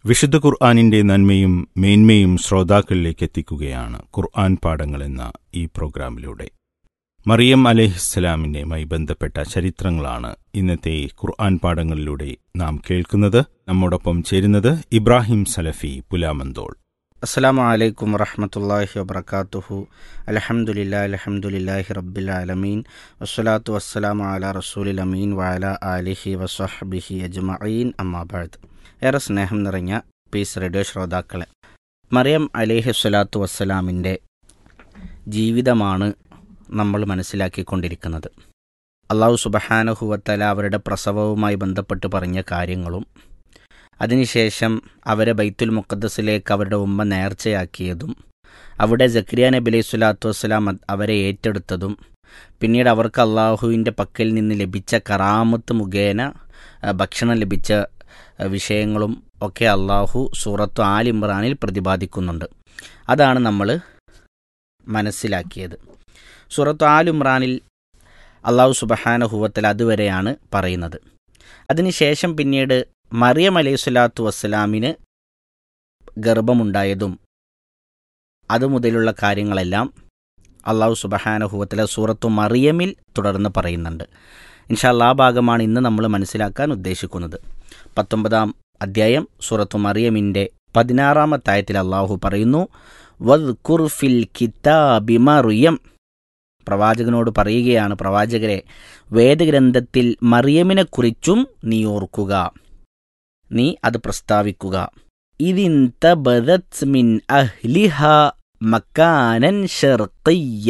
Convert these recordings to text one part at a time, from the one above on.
വിശുദ്ധ ഖുർആാനിന്റെ നന്മയും മേന്മയും ശ്രോതാക്കളിലേക്ക് എത്തിക്കുകയാണ് ഖുർആൻ പാഠങ്ങൾ എന്ന ഈ പ്രോഗ്രാമിലൂടെ മറിയം അലഹിസ്സലാമിൻ്റെയുമായി ബന്ധപ്പെട്ട ചരിത്രങ്ങളാണ് ഇന്നത്തെ ഖുർആൻ പാഠങ്ങളിലൂടെ നാം കേൾക്കുന്നത് നമ്മോടൊപ്പം ചേരുന്നത് ഇബ്രാഹിം സലഫി പുലാമന്തോൾ അസ്സാം വലൈക്കും വറഹമത്തല്ലാഹി വബർക്കാത്തുഹു അലഹമുല്ലാ അലഹമുല്ലാഹി റബ്ബിൽ ആലമീൻ വസ്സലാത്തു വസ്സലാം അല റസൂലിൽ അമീൻ വഅല ആലിഹി വസഹബിഹി അജ്മഈൻ അമ്മാബാദ് ഏറെ സ്നേഹം നിറഞ്ഞ പീസ് റേഡിയോ ശ്രോതാക്കളെ മറിയം അലിഹി സ്വലാത്തു വസ്സലാമിൻ്റെ ജീവിതമാണ് നമ്മൾ മനസ്സിലാക്കിക്കൊണ്ടിരിക്കുന്നത് അള്ളാഹു സുബഹാനഹുവത്തല അവരുടെ പ്രസവവുമായി ബന്ധപ്പെട്ട് പറഞ്ഞ കാര്യങ്ങളും അതിനുശേഷം അവരെ ബൈത്തുൽ മുഖദ്സിലേക്ക് അവരുടെ ഉമ്മ നേർച്ചയാക്കിയതും അവിടെ ജക്രിയ നബി അലൈഹി സ്വലാത്തു വസ്സലാം അവരെ ഏറ്റെടുത്തതും പിന്നീട് അവർക്ക് അള്ളാഹുവിൻ്റെ പക്കൽ നിന്ന് ലഭിച്ച കറാമത്ത് മുഖേന ഭക്ഷണം ലഭിച്ച വിഷയങ്ങളും ഒക്കെ അള്ളാഹു സൂറത്തു ആൽ ഇമ്രാനിൽ പ്രതിപാദിക്കുന്നുണ്ട് അതാണ് നമ്മൾ മനസ്സിലാക്കിയത് സൂറത്തു ആൽ ഇമ്രാനിൽ അള്ളാഹു സുബഹാനഹുവത്തൽ അതുവരെയാണ് പറയുന്നത് അതിനുശേഷം പിന്നീട് മറിയം അലൈഹി സ്വലാത്തു വസ്സലാമിന് ഗർഭമുണ്ടായതും അതുമുതലുള്ള കാര്യങ്ങളെല്ലാം അള്ളാഹു സുബഹാനഹുവത്തല സൂറത്തു മറിയമിൽ തുടർന്ന് പറയുന്നുണ്ട് ഇൻഷാല്ല ആ ഭാഗമാണ് ഇന്ന് നമ്മൾ മനസ്സിലാക്കാൻ ഉദ്ദേശിക്കുന്നത് പത്തൊമ്പതാം അധ്യായം സൂറത്തു മറിയമിൻ്റെ പതിനാറാമത്തായത്തിൽ അള്ളാഹു പറയുന്നു വദ് കുർഫിൽ കിതാബി മറിയം പ്രവാചകനോട് പറയുകയാണ് പ്രവാചകരെ വേദഗ്രന്ഥത്തിൽ മറിയമിനെക്കുറിച്ചും നീ ഓർക്കുക നീ അത് പ്രസ്താവിക്കുക ഇതിൻ തബദത് മിൻ അഹ്ലിഹ മക്കാനൻ ഷർഖിയ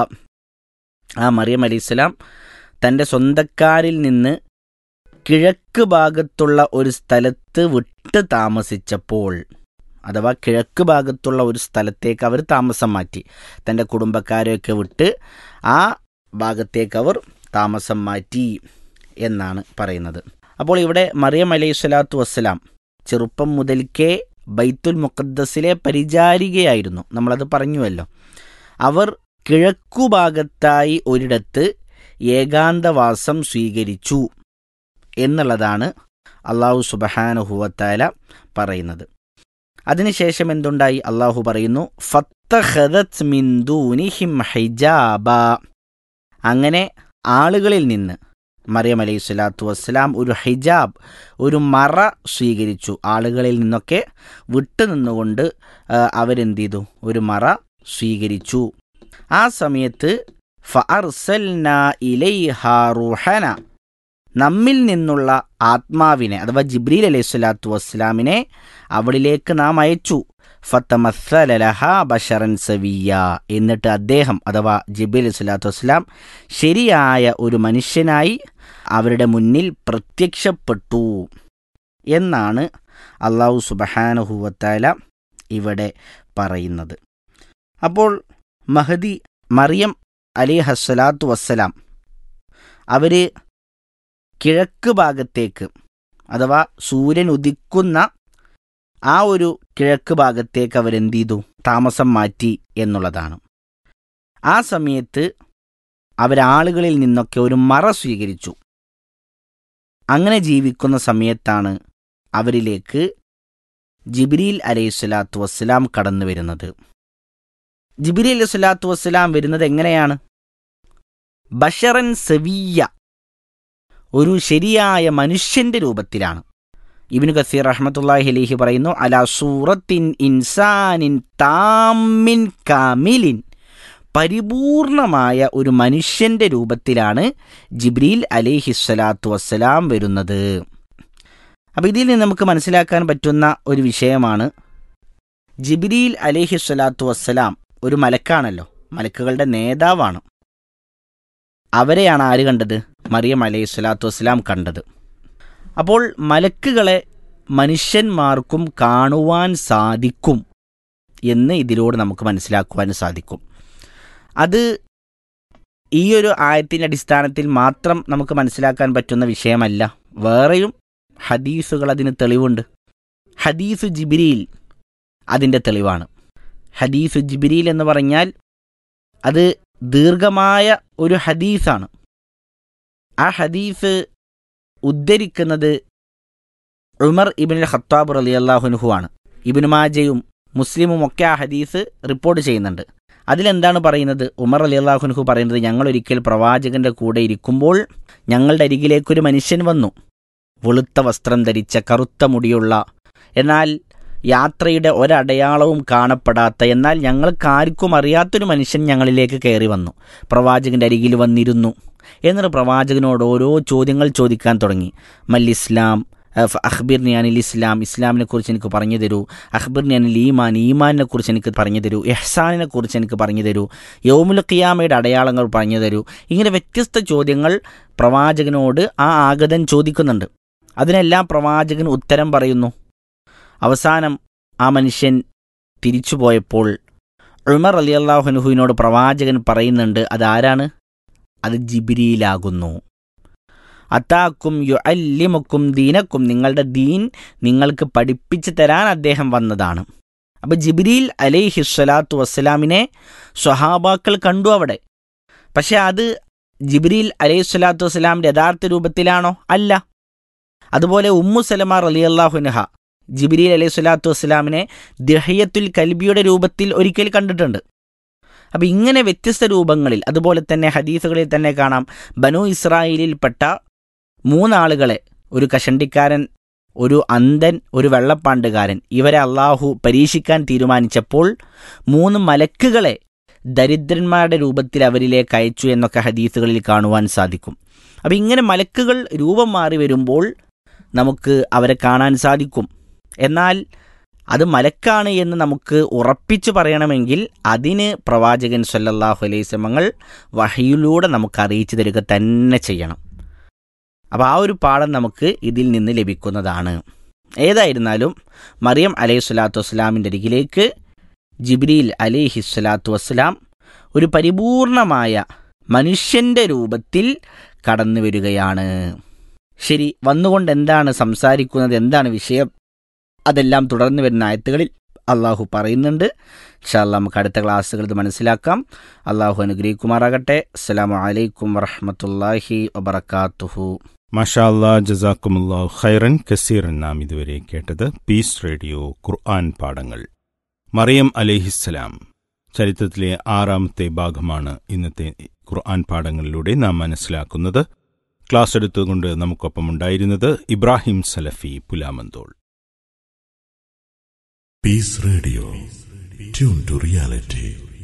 ആ മറിയം അലൈഹിസ്സലാം തൻ്റെ സ്വന്തക്കാരിൽ നിന്ന് കിഴക്ക് ഭാഗത്തുള്ള ഒരു സ്ഥലത്ത് വിട്ട് താമസിച്ചപ്പോൾ അഥവാ കിഴക്ക് ഭാഗത്തുള്ള ഒരു സ്ഥലത്തേക്ക് അവർ താമസം മാറ്റി തൻ്റെ കുടുംബക്കാരെയൊക്കെ വിട്ട് ആ ഭാഗത്തേക്ക് അവർ താമസം മാറ്റി എന്നാണ് പറയുന്നത് അപ്പോൾ ഇവിടെ മറിയം അലൈഹി സ്വലാത്തു വസ്സലാം ചെറുപ്പം മുതൽക്കേ ബൈത്തുൽ മുഖദ്ദസിലെ പരിചാരികയായിരുന്നു നമ്മളത് പറഞ്ഞുവല്ലോ അവർ കിഴക്കുഭാഗത്തായി ഒരിടത്ത് ഏകാന്തവാസം സ്വീകരിച്ചു എന്നുള്ളതാണ് അള്ളാഹു സുബഹാനുഹുവത്താല പറയുന്നത് അതിനുശേഷം എന്തുണ്ടായി അള്ളാഹു പറയുന്നു ഫത്തഹദത് മിന്ദൂനിഹിം ഹിജാബ അങ്ങനെ ആളുകളിൽ നിന്ന് മറിയം അലൈഹി സ്വലാത്തു വസ്സലാം ഒരു ഹിജാബ് ഒരു മറ സ്വീകരിച്ചു ആളുകളിൽ നിന്നൊക്കെ വിട്ടുനിന്നുകൊണ്ട് അവരെന്ത് ചെയ്തു ഒരു മറ സ്വീകരിച്ചു ആ സമയത്ത് ഫഅർസൽന ഇലൈഹ റുഹന നമ്മിൽ നിന്നുള്ള ആത്മാവിനെ അഥവാ ജിബ്രീൽ അലൈഹി സ്വലാത്തു വസ്സലാമിനെ അവളിലേക്ക് നാം അയച്ചു ഫത്തമസ്സലഹ ബഷറൻ സവിയ എന്നിട്ട് അദ്ദേഹം അഥവാ ജിബ്രീൽ അലൈഹി സ്വലാത്തു വസ്സലാം ശരിയായ ഒരു മനുഷ്യനായി അവരുടെ മുന്നിൽ പ്രത്യക്ഷപ്പെട്ടു എന്നാണ് അള്ളാഹു സുബഹാനുഹുവത്താല ഇവിടെ പറയുന്നത് അപ്പോൾ മഹദി മറിയം അലി ഹസ്സലാത്തു വസ്സലാം അവർ കിഴക്ക് ഭാഗത്തേക്ക് അഥവാ സൂര്യൻ ഉദിക്കുന്ന ആ ഒരു കിഴക്ക് ഭാഗത്തേക്ക് അവരെന്ത് ചെയ്തു താമസം മാറ്റി എന്നുള്ളതാണ് ആ സമയത്ത് അവരാളുകളിൽ നിന്നൊക്കെ ഒരു മറ സ്വീകരിച്ചു അങ്ങനെ ജീവിക്കുന്ന സമയത്താണ് അവരിലേക്ക് ജിബിരിൽ അലൈഹി സ്വലാത്തു വസ്സലാം കടന്നു വരുന്നത് ജിബിരി അലൈഹി സ്വലാത്തു വസ്സലാം വരുന്നത് എങ്ങനെയാണ് ബഷറൻ സവിയ ഒരു ശരിയായ മനുഷ്യന്റെ രൂപത്തിലാണ് ഇബിനു കസീർ റഹ്മത്തുല്ലാഹി അലൈഹി പറയുന്നു അല സൂറത്തിൻ ഇൻസാനിൻ താമിൻ കാമിലിൻ പരിപൂർണമായ ഒരു മനുഷ്യന്റെ രൂപത്തിലാണ് ജിബ്രീൽ അലിഹി സ്വലാത്തു വസ്സലാം വരുന്നത് അപ്പോൾ ഇതിൽ നിന്ന് നമുക്ക് മനസ്സിലാക്കാൻ പറ്റുന്ന ഒരു വിഷയമാണ് ജിബ്രീൽ അലിഹി സ്വലാത്തു വസ്സലാം ഒരു മലക്കാണല്ലോ മലക്കുകളുടെ നേതാവാണ് അവരെയാണ് ആര് കണ്ടത് മറിയം അലൈഹി സ്വലാത്തു വസ്സലാം കണ്ടത് അപ്പോൾ മലക്കുകളെ മനുഷ്യന്മാർക്കും കാണുവാൻ സാധിക്കും എന്ന് ഇതിലൂടെ നമുക്ക് മനസ്സിലാക്കുവാൻ സാധിക്കും അത് ഈ ഒരു ആയത്തിൻ്റെ അടിസ്ഥാനത്തിൽ മാത്രം നമുക്ക് മനസ്സിലാക്കാൻ പറ്റുന്ന വിഷയമല്ല വേറെയും ഹദീസുകൾ അതിന് തെളിവുണ്ട് ഹദീസു ജിബിരിയിൽ അതിൻ്റെ തെളിവാണ് ഹദീസു ജിബിരിയിൽ എന്ന് പറഞ്ഞാൽ അത് ദീർഘമായ ഒരു ഹദീസാണ് ആ ഹദീസ് ഉദ്ധരിക്കുന്നത് ഉമർ ഇബിൻ ഖത്താബ് റലി അള്ളാഹുനുഹു ആണ് ഇബിൻ മാജയും മുസ്ലിമും ഒക്കെ ആ ഹദീസ് റിപ്പോർട്ട് ചെയ്യുന്നുണ്ട് അതിലെന്താണ് പറയുന്നത് ഉമർ അലി അള്ളാഹുനുഹു പറയുന്നത് ഞങ്ങൾ ഒരിക്കൽ പ്രവാചകന്റെ കൂടെ ഇരിക്കുമ്പോൾ ഞങ്ങളുടെ അരികിലേക്കൊരു മനുഷ്യൻ വന്നു വെളുത്ത വസ്ത്രം ധരിച്ച കറുത്ത മുടിയുള്ള എന്നാൽ യാത്രയുടെ ഒരടയാളവും കാണപ്പെടാത്ത എന്നാൽ ഞങ്ങൾക്കാർക്കും അറിയാത്തൊരു മനുഷ്യൻ ഞങ്ങളിലേക്ക് കയറി വന്നു പ്രവാചകന്റെ അരികിൽ വന്നിരുന്നു എന്നിട്ട് പ്രവാചകനോട് ഓരോ ചോദ്യങ്ങൾ ചോദിക്കാൻ തുടങ്ങി മൽ ഇസ്ലാം അഹ് അഖ്ബിർനി അനിൽ ഇസ്ലാം ഇസ്ലാമിനെ കുറിച്ച് എനിക്ക് പറഞ്ഞു തരൂ അഖ്ബിർനി അനിൽ ഈമാൻ ഈമാനിനെ കുറിച്ച് എനിക്ക് പറഞ്ഞു തരൂ എഹ്സാനിനെ കുറിച്ച് എനിക്ക് പറഞ്ഞു തരൂ യൗമുൽ ഖിയാമയുടെ അടയാളങ്ങൾ പറഞ്ഞു തരൂ ഇങ്ങനെ വ്യത്യസ്ത ചോദ്യങ്ങൾ പ്രവാചകനോട് ആ ആഗതൻ ചോദിക്കുന്നുണ്ട് അതിനെല്ലാം പ്രവാചകൻ ഉത്തരം പറയുന്നു അവസാനം ആ മനുഷ്യൻ തിരിച്ചുപോയപ്പോൾ ഉമർ അലി അള്ളാഹുനുഹുവിനോട് പ്രവാചകൻ പറയുന്നുണ്ട് അതാരാണ് അത് ജിബിരിയിലാകുന്നു അത്താക്കും യു അല്ലിമുക്കും ദീനക്കും നിങ്ങളുടെ ദീൻ നിങ്ങൾക്ക് പഠിപ്പിച്ചു തരാൻ അദ്ദേഹം വന്നതാണ് അപ്പോൾ ജിബിരിൽ അലൈഹി സ്വലാത്തു വസ്സലാമിനെ സ്വഹാബാക്കൾ കണ്ടു അവിടെ പക്ഷെ അത് ജിബിരിൽ അലൈഹി സ്വലാത്തു വസ്സലാമിൻ്റെ യഥാർത്ഥ രൂപത്തിലാണോ അല്ല അതുപോലെ ഉമ്മു സലമ റലി അള്ളാഹുനഹ ജിബിരിൽ അലൈഹി സ്വലാത്തു വസ്സലാമിനെ ദഹയത്തുൽ കൽബിയുടെ രൂപത്തിൽ ഒരിക്കൽ കണ്ടിട്ടുണ്ട് അപ്പം ഇങ്ങനെ വ്യത്യസ്ത രൂപങ്ങളിൽ അതുപോലെ തന്നെ ഹദീസുകളിൽ തന്നെ കാണാം ബനു ഇസ്രായേലിൽപ്പെട്ട മൂന്നാളുകളെ ഒരു കഷണ്ടിക്കാരൻ ഒരു അന്ധൻ ഒരു വെള്ളപ്പാണ്ടുകാരൻ ഇവരെ അള്ളാഹു പരീക്ഷിക്കാൻ തീരുമാനിച്ചപ്പോൾ മൂന്ന് മലക്കുകളെ ദരിദ്രന്മാരുടെ രൂപത്തിൽ അവരിലേക്ക് അയച്ചു എന്നൊക്കെ ഹദീസുകളിൽ കാണുവാൻ സാധിക്കും അപ്പം ഇങ്ങനെ മലക്കുകൾ രൂപം മാറി വരുമ്പോൾ നമുക്ക് അവരെ കാണാൻ സാധിക്കും എന്നാൽ അത് മലക്കാണ് എന്ന് നമുക്ക് ഉറപ്പിച്ചു പറയണമെങ്കിൽ അതിന് പ്രവാചകൻ സല്ലല്ലാഹു അലൈഹി സ്വമങ്ങൾ വഹയിലൂടെ നമുക്ക് അറിയിച്ചു തരിക തന്നെ ചെയ്യണം അപ്പോൾ ആ ഒരു പാഠം നമുക്ക് ഇതിൽ നിന്ന് ലഭിക്കുന്നതാണ് ഏതായിരുന്നാലും മറിയം അലൈഹി സ്വലാത്തു വസ്സലാമിൻ്റെ അരികിലേക്ക് ജിബ്രീൽ അലൈഹി സ്വലാത്തു വസ്സലാം ഒരു പരിപൂർണമായ മനുഷ്യൻ്റെ രൂപത്തിൽ കടന്നു വരികയാണ് ശരി വന്നുകൊണ്ട് എന്താണ് സംസാരിക്കുന്നത് എന്താണ് വിഷയം അതെല്ലാം തുടർന്ന് വരുന്ന ആയത്തുകളിൽ അള്ളാഹു പറയുന്നുണ്ട് ഇൻഷാല്ല നമുക്ക് അടുത്ത ക്ലാസ്സുകൾ ഇത് മനസ്സിലാക്കാം അള്ളാഹു അനുഗ്രഹിക്കുമാറാകട്ടെ അസ്സാം വലൈക്കും വറഹമത്തല്ലാഹി വബർക്കാത്തുഹു മഷാ അല്ലാ ജസാക്കുമുല്ലാ ഖൈറൻ കസീറൻ നാം ഇതുവരെ കേട്ടത് പീസ് റേഡിയോ ഖുർആൻ പാഠങ്ങൾ മറിയം അലിഹിസ്സലാം ചരിത്രത്തിലെ ആറാമത്തെ ഭാഗമാണ് ഇന്നത്തെ ഖുർആൻ പാഠങ്ങളിലൂടെ നാം മനസ്സിലാക്കുന്നത് ക്ലാസ് എടുത്തുകൊണ്ട് നമുക്കൊപ്പം ഉണ്ടായിരുന്നത് ഇബ്രാഹിം സലഫി Pulamanthole Peace Radio. Tune to reality.